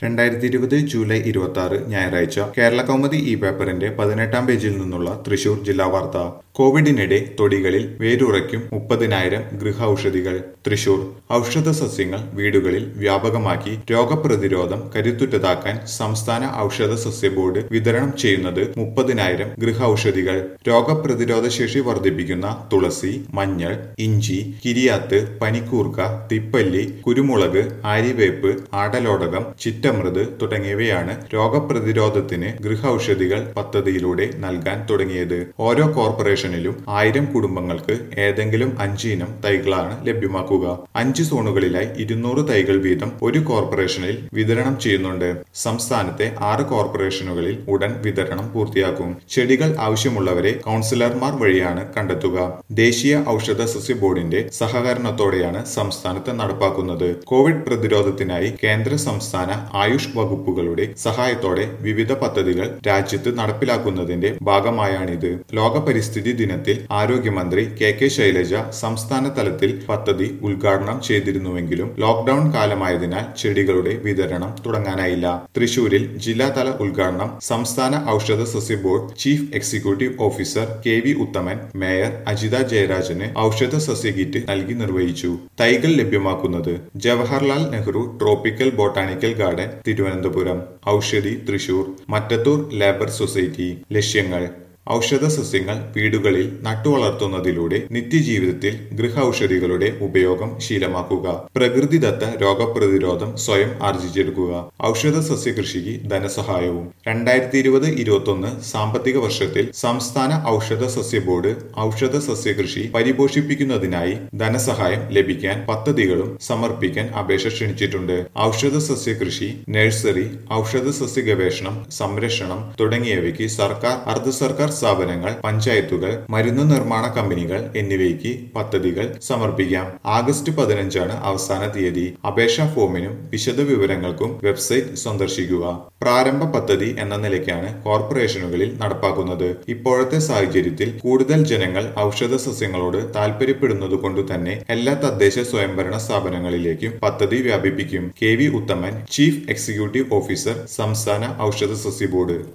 രണ്ടായിരത്തി ഇരുപത് ജൂലൈ ഇരുപത്തി ആറ് ഞായറാഴ്ച കേരള കൗമുദി ഈ പേപ്പറിന്റെ പതിനെട്ടാം പേജിൽ നിന്നുള്ള തൃശൂർ ജില്ലാ വാർത്ത കോവിഡിനിടെ തൊടികളിൽ വേരുറയ്ക്കും മുപ്പതിനായിരം ഗൃഹൌഷധികൾ തൃശൂർ ഔഷധ സസ്യങ്ങൾ വീടുകളിൽ വ്യാപകമാക്കി രോഗപ്രതിരോധം കരുത്തുറ്റതാക്കാൻ സംസ്ഥാന ഔഷധ സസ്യ ബോർഡ് വിതരണം ചെയ്യുന്നത് മുപ്പതിനായിരം ഗൃഹൌഷധികൾ രോഗപ്രതിരോധ ശേഷി വർദ്ധിപ്പിക്കുന്ന തുളസി മഞ്ഞൾ ഇഞ്ചി കിരിയാത്ത് പനിക്കൂർക്ക തിപ്പല്ലി കുരുമുളക് ആര്യവേപ്പ് ആടലോടകം ചിറ്റമൃത് തുടങ്ങിയവയാണ് രോഗപ്രതിരോധത്തിന് ഗൃഹൌഷധികൾ പദ്ധതിയിലൂടെ നൽകാൻ തുടങ്ങിയത് ഓരോ കോർപ്പറേഷനിലും ആയിരം കുടുംബങ്ങൾക്ക് ഏതെങ്കിലും അഞ്ച് ഇനം തൈകളാണ് ലഭ്യമാക്കുക അഞ്ച് സോണുകളിലായി ഇരുന്നൂറ് തൈകൾ വീതം ഒരു കോർപ്പറേഷനിൽ വിതരണം ചെയ്യുന്നുണ്ട് സംസ്ഥാനത്തെ ആറ് കോർപ്പറേഷനുകളിൽ ഉടൻ വിതരണം പൂർത്തിയാക്കും ചെടികൾ ആവശ്യമുള്ളവരെ കൗൺസിലർമാർ വഴിയാണ് കണ്ടെത്തുക ദേശീയ ഔഷധ സസ്യ ബോർഡിന്റെ സഹകരണത്തോടെയാണ് സംസ്ഥാനത്ത് നടപ്പാക്കുന്നത് കോവിഡ് പ്രതിരോധത്തിനായി കേന്ദ്ര സംസ്ഥാന ആയുഷ് വകുപ്പുകളുടെ സഹായത്തോടെ വിവിധ പദ്ധതികൾ രാജ്യത്ത് നടപ്പിലാക്കുന്നതിന്റെ ഭാഗമായാണിത് ലോക പരിസ്ഥിതി ദിനത്തിൽ ആരോഗ്യമന്ത്രി കെ കെ ശൈലജ സംസ്ഥാന തലത്തിൽ പദ്ധതി ഉദ്ഘാടനം ചെയ്തിരുന്നുവെങ്കിലും ലോക്ഡൌൺ കാലമായതിനാൽ ചെടികളുടെ വിതരണം തുടങ്ങാനായില്ല തൃശൂരിൽ ജില്ലാതല ഉദ്ഘാടനം സംസ്ഥാന ഔഷധ സസ്യ board chief executive officer K V Uthaman mayor Ajitha ജയരാജന് ഔഷധ സസ്യ കിറ്റ് നൽകി നിർവഹിച്ചു തൈകൾ ലഭ്യമാക്കുന്നത് Jawaharlal Nehru tropical botanical garden Thiruvananthapuram Oushadhi Thrissur Mattathur labour society ലക്ഷ്യങ്ങൾ ഔഷധ സസ്യങ്ങൾ വീടുകളിൽ നട്ടുവളർത്തുന്നതിലൂടെ നിത്യജീവിതത്തിൽ ഗൃഹൌഷധികളുടെ ഉപയോഗം ശീലമാക്കുക പ്രകൃതിദത്ത രോഗപ്രതിരോധം സ്വയം ആർജിച്ചെടുക്കുക ഔഷധ സസ്യ കൃഷിക്ക് ധനസഹായവും രണ്ടായിരത്തി ഇരുപത് ഇരുപത്തൊന്ന് സാമ്പത്തിക വർഷത്തിൽ സംസ്ഥാന ഔഷധ സസ്യ ബോർഡ് ഔഷധ സസ്യ കൃഷി പരിപോഷിപ്പിക്കുന്നതിനായി ധനസഹായം ലഭിക്കാൻ പദ്ധതികളും സമർപ്പിക്കാൻ അപേക്ഷ ക്ഷണിച്ചിട്ടുണ്ട് ഔഷധ സസ്യ കൃഷി നഴ്സറി ഔഷധ സസ്യ ഗവേഷണം സംരക്ഷണം തുടങ്ങിയവയ്ക്ക് സർക്കാർ അർദ്ധ സർക്കാർ സ്ഥാപനങ്ങൾ പഞ്ചായത്തുകൾ മരുന്ന് നിർമ്മാണ കമ്പനികൾ എന്നിവയ്ക്ക് പദ്ധതികൾ സമർപ്പിക്കാം ആഗസ്റ്റ് പതിനഞ്ചാണ് അവസാന തീയതി അപേക്ഷാ ഫോമിനും വിശദ വിവരങ്ങൾക്കും വെബ്സൈറ്റ് സന്ദർശിക്കുക പ്രാരംഭ പദ്ധതി എന്ന നിലയ്ക്കാണ് കോർപ്പറേഷനുകളിൽ നടപ്പാക്കുന്നത് ഇപ്പോഴത്തെ സാഹചര്യത്തിൽ കൂടുതൽ ജനങ്ങൾ ഔഷധ സസ്യങ്ങളോട് താല്പര്യപ്പെടുന്നത് കൊണ്ട് തന്നെ എല്ലാ തദ്ദേശ സ്വയംഭരണ സ്ഥാപനങ്ങളിലേക്കും പദ്ധതി വ്യാപിപ്പിക്കും K V Uthaman chief executive officer സംസ്ഥാന ഔഷധ സസ്യ ബോർഡ്